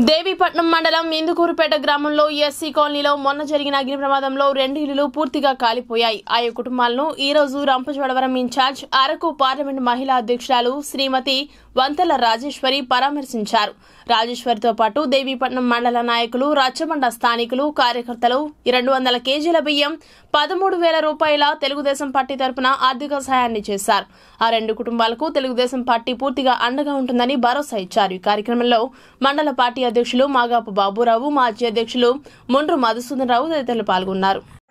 దేవీపట్నం మండలం ఇందుకూరుపేట గ్రామంలో ఎస్సీ కాలనీలో మొన్న జరిగిన అగ్ని ప్రమాదంలో రెండు ఇళ్లు పూర్తిగా కాలిపోయాయి ఆయా కుటుంబాలను ఈ రోజు రంపచోడవరం ఇన్ఛార్జ్ అరకు పార్లమెంట్ మహిళా అధ్యక్షురాలు శ్రీమతి వంతల రాజేశ్వరి పరామర్శించారు రాజేశ్వరితో పాటు దేవీపట్నం మండల నాయకులు రచ్చబండ స్థానికులు కార్యకర్తలు రెండు వందల కేజీల బియ్యం పదమూడు వేల రూపాయల తెలుగుదేశం పార్టీ తరపున ఆర్థిక సహాయాన్ని చేశారు ఆ రెండు కుటుంబాలకు తెలుగుదేశం పార్టీ పూర్తిగా అండగా ఉంటుందని భరోసా ఇచ్చారు ఈ కార్యక్రమంలో మండల పార్టీ అధ్యక్షులు మాగాపు బాబురావు మాజీ అధ్యక్షులు ముండ్రు మధుసూదన్ రావు తదితరులు పాల్గొన్నారు